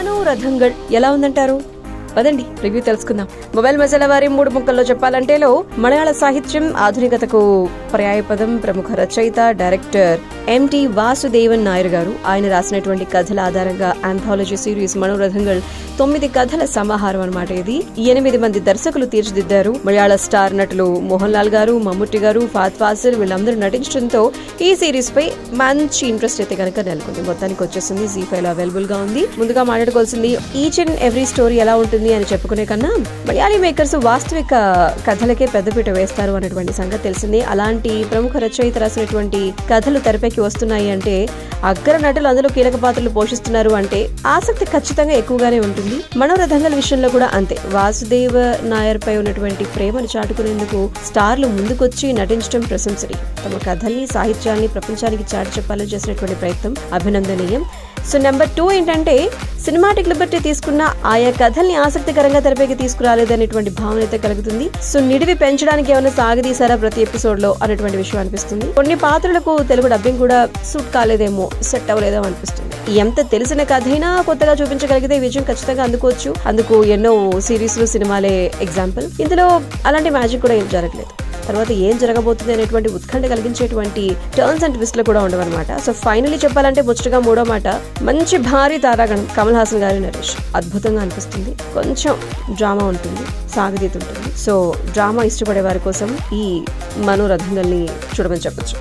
మనోరథంగల్ ఎలా ఉందంటారు పదండి రివ్యూ తెలుసుకుందాం మొబైల్ మసాలా వారి మూడు ముక్కల్లో చెప్పాలంటేలో మలయాళ సాహిత్యం ఆధునికతకు పర్యాయపదం ప్రముఖ రచయిత డైరెక్టర్ ఎంటి వాసుదేవన్ నాయర్ గారు ఆయన రాసినటువంటి కథల ఆధారంగా ఆంథాలజీ సిరీస్ మనోరథంగల్ తొమ్మిది కథల సమాహారం అనమాట ఇది ఎనిమిది మంది దర్శకులు తీర్చిదిద్దారు మలయాళ స్టార్ నటులు మోహన్ లాల్ గారు మమ్ముట్టి గారు ఫాత్ ఫాసిల్ వీళ్ళందరూ నటించడంతో ఈ సిరీస్ పై మంచి ఇంట్రెస్ట్ అయితే కనుక నెలకొంది మొత్తానికి వచ్చేసింది జీ ఫైవ్ లో అవైలబుల్ గా ఉంది ముందుగా మాట్లాడుకోవాల్సింది ఈచ్ అండ్ ఎవ్రీ స్టోరీ ఎలా ఉంటుంది అని చెప్పుకునే కన్నా మలయాళీ మేకర్స్ వాస్తవిక కథలకే పెద్దపీట వేస్తారు అనేటువంటి సంగతి తెలిసింది అలాంటి ప్రముఖ రచయిత రాసినటువంటి కథలు తెరపైకి వస్తున్నాయి అంటే అగ్ర నటులు అందులో కీలక పాత్రలు పోషిస్తున్నారు అంటే ఆసక్తి ఖచ్చితంగా ఎక్కువగానే ఉంటుంది మనోరథంగల విషయంలో కూడా అంతే వాసుదేవ నాయర్ పై ఉన్నటువంటి ప్రేమను చాటుకునేందుకు స్టార్లు ముందుకొచ్చి నటించడం ప్రశంసనీయం తమ కథల్ని సాహిత్యాన్ని ప్రపంచానికి చాటి చెప్పాలని చేసినటువంటి ప్రయత్నం అభినందనీయం సో నెంబర్ టూ ఏంటంటే సినిమాటిక్ లిబర్టీ తీసుకున్న ఆయా కథల్ని ఆసక్తికరంగా తెరపైకి తీసుకురాలేదనేటువంటి భావన అయితే కలుగుతుంది సో నిడివి పెంచడానికి ఏమైనా సాగదీసారా ప్రతి ఎపిసోడ్ లో అనేటువంటి విషయం అనిపిస్తుంది కొన్ని పాత్రలకు తెలుగు డబ్బింగ్ కూడా సూట్ కాలేదేమో సెట్ అవ్వలేదేమో అనిపిస్తుంది ఎంత తెలిసిన కథ అయినా కొత్తగా చూపించగలిగితే ఈ విజయం ఖచ్చితంగా అందుకోవచ్చు అందుకు ఎన్నో సిరీస్లు సినిమాలే ఎగ్జాంపుల్ ఇందులో అలాంటి మ్యాజిక్ కూడా ఏం జరగలేదు తర్వాత ఏం జరగబోతుంది అనేటువంటి ఉత్కంఠ కలిగించేటువంటి టర్న్స్ అండ్ ట్విస్ట్లు కూడా ఉండవన్నమాట సో ఫైనలీ చెప్పాలంటే ముచ్చటగా మూడో మాట మంచి భారీ తారాగణం కమల్ హాసన్ గారి నరేష్ అద్భుతంగా అనిపిస్తుంది కొంచెం డ్రామా ఉంటుంది సాగదీత ఉంటుంది సో డ్రామా ఇష్టపడే వారి కోసం ఈ మనోరథంగల్ని చూడమని చెప్పొచ్చు